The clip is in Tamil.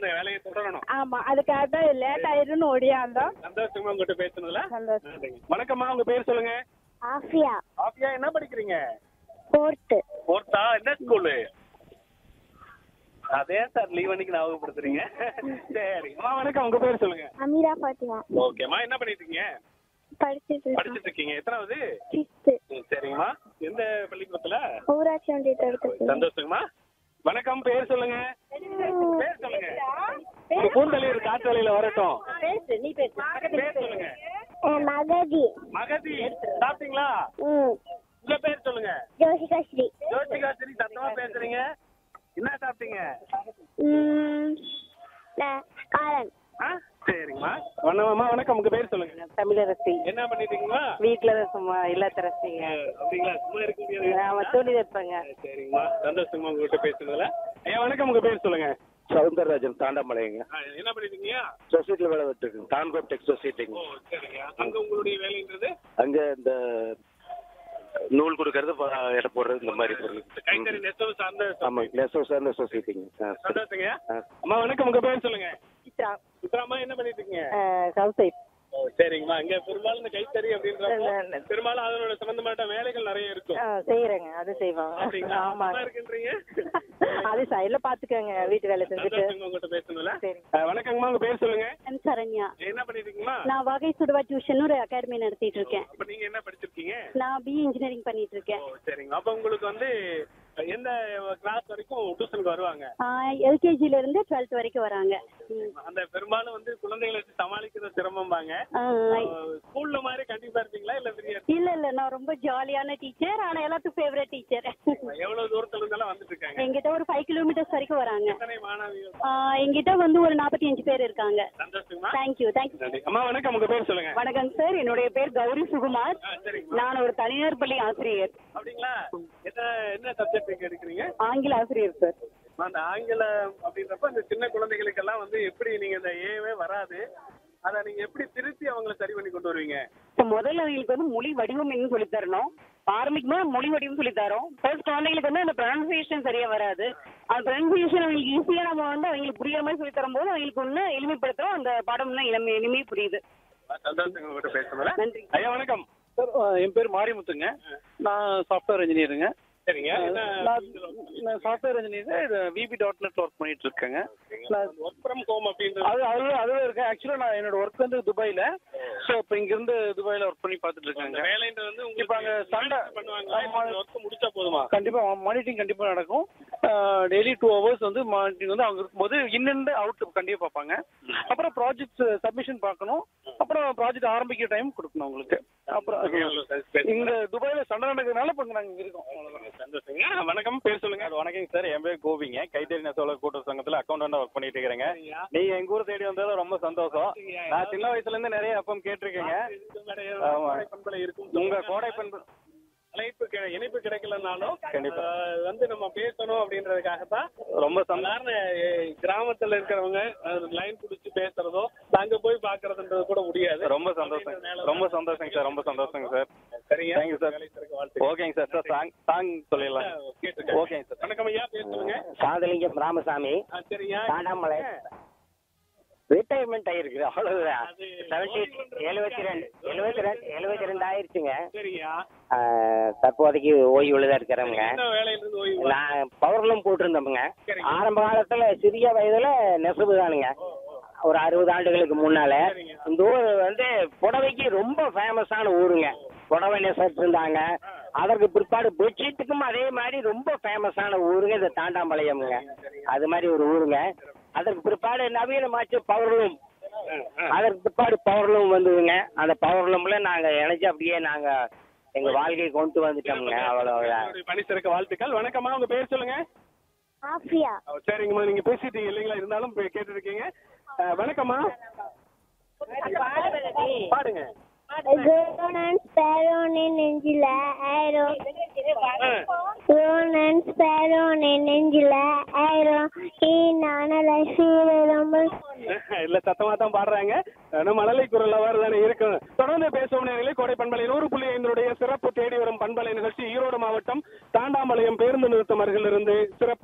அந்த வேலையை தொடரணும் ஆமா அதுக்காக தான் லேட் ஆயிருன்னு ஓடியாந்தோம் சந்தோஷமா உங்ககிட்ட பேசுனதுல சந்தோஷம் நன்றிங்க. வணக்கம்மா உங்க பேர் சொல்லுங்க ஆஃபியா ஆஃபியா என்ன படிக்கிறீங்க ஃபோர்த்து ஃபோர்த்தா என்ன ஸ்கூலு அதே சார் லீவ் அன்னைக்கு ஞாபகப்படுத்துறீங்க சரி அம்மா வணக்கம் உங்க பேர் சொல்லுங்க அமீரா பாத்திமா ஓகேம்மா என்ன பண்ணிட்டு இருக்கீங்க படிச்சுட்டு படிச்சிட்டு இருக்கீங்க எத்தனாவது சிக்ஸ்த்து ம், சரிங்கம்மா எந்த பள்ளிக்கூடத்துல ஊராட்சி ஒன்றியத்தை எடுத்து சந்தோஷங்கம்மா வணக்கம் பேர் சொல்லுங்க பேர் சொல்லுங்க உங்க பூந்தளிர் காற்றலையில வரட்டும் பேசு நீ பேசு பேர் சொல்லுங்க மகதி மகதி சாப்பிட்டீங்களா ம் உங்க பேர் சொல்லுங்க ஜோசிகா ஸ்ரீ ஜோதிகா சரி சத்தமா பேசுறீங்க என்ன சாப்பிட்டீங்க ம் காரன் ஆ சரிங்கம்மா வணக்கம்மா வணக்கம் உங்க பேர் சொல்லுங்க தமிழரசி என்ன பண்ணிட்டீங்களா வீட்டுல தான் சும்மா இல்லத்தரசிங்க அப்படிங்களா சும்மா இருக்க முடியாது நாம துணி தைப்பேங்க சரிங்கம்மா சந்தோஷமா உங்ககிட்ட பேசுனதுல ஐயா வணக்கம் உங்க பேர் சொல்லுங்க சவுந்தரராஜன் தாண்டாமலைங்க ஆ, என்ன பண்ணிட்டீங்க சொசைட்டியில் வேலை விட்டுருக்குங்க டான்கோப் டெக் சொசைட்டிங்க ஓ சரிங்க அங்க உங்களுடைய வேலைன்றது அங்கே இந்த நூல் கொடுக்கறது ப- எடை போடுறது இந்த மாதிரி பொருள் கைத்தறி நெசவு சார்ந்த ஆமாங்க நெசவு சார்ந்த சொசைட்டிங்க ஆ சரி. சந்தோஷங்க ஆ. அம்மா வணக்கம் உங்க பேர் சொல்லுங்க சித்ரா சித்ராமா என்ன பண்ணிட்டு இருக்கீங்க ஹவுஸ் ஒய்ஃப் ஓ சரிங்கம்மா இங்க பெரும்பாலும் இந்த கைத்தறி அப்படின்றப்போ இல்ல, இல்ல. பெரும்பாலும் அதனோட சம்பந்தப்பட்ட வேலைகள் நிறைய இருக்கும் செய்யறேங்க அது செய்வாங்க அப்படிங்களா ஆமா நல்லா இருக்குன்றீங்க அது சைடுல பாத்துக்கோங்க வீட்டு வேலை செஞ்சுட்டு சந்தோஷங்க உங்ககிட்ட பேசணும்ல சரி. வணக்கங்கம்மா உங்க பேர் சொல்லுங்க எம் சரண்யா என்ன பண்ணிட்டு இருக்கீங்களா நான் வகை சுடுவா டியூஷன் ஒரு அகாடமி நடத்திட்டு இருக்கேன் அப்ப நீங்க என்ன படிச்சிருக்கீங்க நான் பிஇ இன்ஜினியரிங் பண்ணிட்டு இருக்கேன் ஓ சரிங்க அப்ப உங்களுக்கு வந்து எந்த கிளாஸ் வரைக்கும் டியூஷனுக்கு வருவாங்க எல்கேஜில இருந்து டுவெல்த் வரைக்கும் வராங்க ம். அந்த பெரும்பாலும் வந்து குழந்தைகளை வச்சு சமாளிக்கிறது சிரமம்பாங்க ஆ, ஸ்கூல்ல மாதிரி கண்டிப்பா இருப்பீங்களா இல்ல ஃப்ரீயா இல்ல இல்ல நான் ரொம்ப ஜாலியான டீச்சர் ஆனா எல்லாத்துக்கும் ஃபேவரட் டீச்சர் எவ்வளவு தூரத்துல இருந்தாலும் வந்துட்டு இருக்காங்க எங்கிட்ட ஒரு ஃபைவ் கிலோமீட்டர்ஸ் வரைக்கும் வராங்க எத்தனை மாணவிகள் ஆ, எங்கிட்ட வந்து ஒரு நாற்பத்தி அஞ்சு பேர் இருக்காங்க சந்தோஷமா தேங்க்யூ தேங்க்யூ நன்றி அம்மா வணக்கம் உங்க பேர் சொல்லுங்க வணக்கம் சார் என்னுடைய பேர் கௌரி சுகுமார் ஆ, சரிங்கம்மா நான் ஒரு தனியார் பள்ளி ஆசிரியர் அப்படிங்களா என்ன என்ன சப்ஜெக்ட் எடுக்கிறீங்க ஆங்கில ஆசிரியர் சார் அந்த ஆங்கிலம் அப்படின்றப்ப இந்த சின்ன குழந்தைகளுக்கெல்லாம் வந்து எப்படி நீங்க இந்த ஏவே வராது அதை நீங்க எப்படி திருத்தி அவங்கள சரி பண்ணி கொண்டு வருவீங்க இப்போ முதல்ல அவங்களுக்கு வந்து மொழி வடிவம் என்ன சொல்லி தரணும் ஆரம்பிக்கும் போது மொழி வடிவம் சொல்லி தரோம் ஃபர்ஸ்ட் குழந்தைங்களுக்கு வந்து அந்த ப்ரொனன்சியேஷன் சரியா வராது அந்த ப்ரொனன்சியேஷன் அவங்களுக்கு ஈஸியா நம்ம வந்து அவங்களுக்கு புரியுற மாதிரி சொல்லி தரும்போது அவங்களுக்கு ஒன்று எளிமைப்படுத்துறோம் அந்த பாடம் இன்னும் இளமை எளிமையாக புரியுது சந்தோஷம் உங்ககிட்ட பேசுறதுல நன்றி ஐயா வணக்கம் சார் என் பேர் மாரிமுத்துங்க நான் சாஃப்ட்வேர் இன்ஜினியருங்க சரிங்க என்ன நான் நான் software engineer VB dot net work பண்ணிட்டு இருக்கேங்க ஒர்க் ஃப்ரம் ஹோம் அப்படின்றது அது அது அதுவே இருக்கேன் ஆக்சுவலாக நான் என்னோட ஒர்க் வந்து துபாயில் ஸோ இப்போ இங்கிருந்து துபாயில் ஒர்க் பண்ணி பார்த்துட்டு அந்த இருக்காங்க வேலைன்றது வந்து இப்ப உங்களுக்கு அங்க சண்டை பண்ணுவாங்களா ஆமா. ஒர்க் முடிச்சா போதுமா கண்டிப்பாக மானிட்டரிங் கண்டிப்பாக நடக்கும் டெய்லி டூ ஹவர்ஸ் வந்து மானிட்டரிங் வந்து அவங்க இருக்கும்போது இன்னெண்டு அவுட் கண்டிப்பாக பார்ப்பாங்க அப்புறம் ப்ராஜெக்ட் சப்மிஷன் பார்க்கணும் அப்புறம் ப்ராஜெக்ட் ஆரம்பிக்கிற டைம் கொடுக்கணும் உங்களுக்கு அப்புறம் இங்க துபாயில் சண்டை நடக்கிறதுனால இப்போ நாங்கள் இங்கே இருக்கோம் அவ்வளவுதான். சந்தோஷங்க வணக்கம் பேர் சொல்லுங்க வணக்கம் சார் என் பேர் கோபிங்க கைத்தறி நெசவாளர் கூட்டுறவு சங்கத்துல அக்கௌண்டண்டா ஒர்க் பண்ணிட்டு இருக்கிறேங்க நீங்க எங்க ஊர் தேடி வந்தது ரொம்ப சந்தோஷம் நான் சின்ன வயசுல இருந்து நிறைய எஃப்எம் கேட்டிருக்கேங்க ஆமா. பண்பலை இருக்கும் உங்க கோடை பண்பு அழைப்பு கிடை- இணைப்பு கிடைக்கலனாலும் கண்டிப்பா. ஆஹ், வந்து நம்ம பேசணும் அப்படின்றதுக்காக தான் ரொம்ப சந்தோஷம் சாதாரண அஹ், கிராமத்துல இருக்கிறவங்க லைன் பிடிச்சி பேசுறதோ அங்க போய் பாக்குறதுன்றது கூட முடியாது ரொம்ப சந்தோஷம் ரொம்ப சந்தோஷங்க சார் ரொம்ப சந்தோஷங்க சார் சரிங்க Thank you, sir. வேலைத்திறக்க வாழ்த்துக்கள். ஓகேங்க சார் சார் சாங் சாங் சொல்லிடலாம் கேட்டிருக்கேன். ஓகேங்க சார் வணக்கம் ஐயா பேர் சொல்லுங்க சாதலிங்கம் ராமசாமி ஆ, சரியா தாண்டாமலை ரிட்டையர்மெண்ட் ஆயிருக்கு அவ்வளவுதான் அது செவன்டி எழுபத்தி ரெண்டு எழுபத்தி ரெண்டு எழுபத்தி ரெண்டு ஆயிருச்சுங்க சரியா ஆஹ், தற்போதைக்கு ஓய்வுல தான் இருக்கிறவங்க என்ன வேலையில இருந்து ஓய்வு நான் பவர்லூம் போட்டிருந்தோமுங்க சரிங்க. ஆரம்ப காலத்துல சிறிய வயதுல நெசவு தானுங்க ஒரு அறுபது ஆண்டுகளுக்கு முன்னால சரிங்க. இந்த ஊர் வந்து புடவைக்கு ரொம்ப ஃபேமஸான ஊருங்க புடவை நெசட்டு இருந்தாங்க அதற்கு பிற்பாடு பெட்ஷீட்டுக்கும் அதே மாதிரி ரொம்ப ஃபேமஸான ஊருங்க இந்த தாண்டாம்பாளையம்ங்க அது மாதிரி ஒரு ஊருங்க அதற்கு பிற்பாடு நவீனமாச்சு பவர்லூம் அதற்கு பிற்பாடு பவர்லூம் வந்ததுங்க அந்த பவர்லூம்ல நாங்க இணைஞ்சு அப்படியே நாங்க எங்க வாழ்க்கையை கொண்டு வந்துட்டோம்ங்க அவ்வளவுதான் உங்களுடைய பணி சிறக்க வாழ்த்துக்கள் வணக்கம்மா உங்க பேர் சொல்லுங்க ஆஃபியா ஓ, சரிங்கம்மா நீங்க பேசிட்டீங்க இல்லைங்களா இருந்தாலும் கேட்டு இருக்கீங்க வணக்கம்மா பாடுங்க Ronan sparrow நெஞ்சில ஆரோ Ronan sparrow நெஞ்சில ஆரோ ஈனான ரொம்ப இல்ல சத்தமா தான் பாடுறாங்க நம்ம மழலை குரல் அவ்வாறு தானே இருக்கும் தொடர்ந்து பேசும் நேரங்களே கோடை பண்பலை நூறு புள்ளி ஐந்தருடைய சிறப்பு தேடி வரும் பண்பலை நிகழ்ச்சி ஈரோடு மாவட்டம் தாண்டாம்பாளையம் பேருந்து நிறுத்தம் அருகிலிருந்து சிறப்பு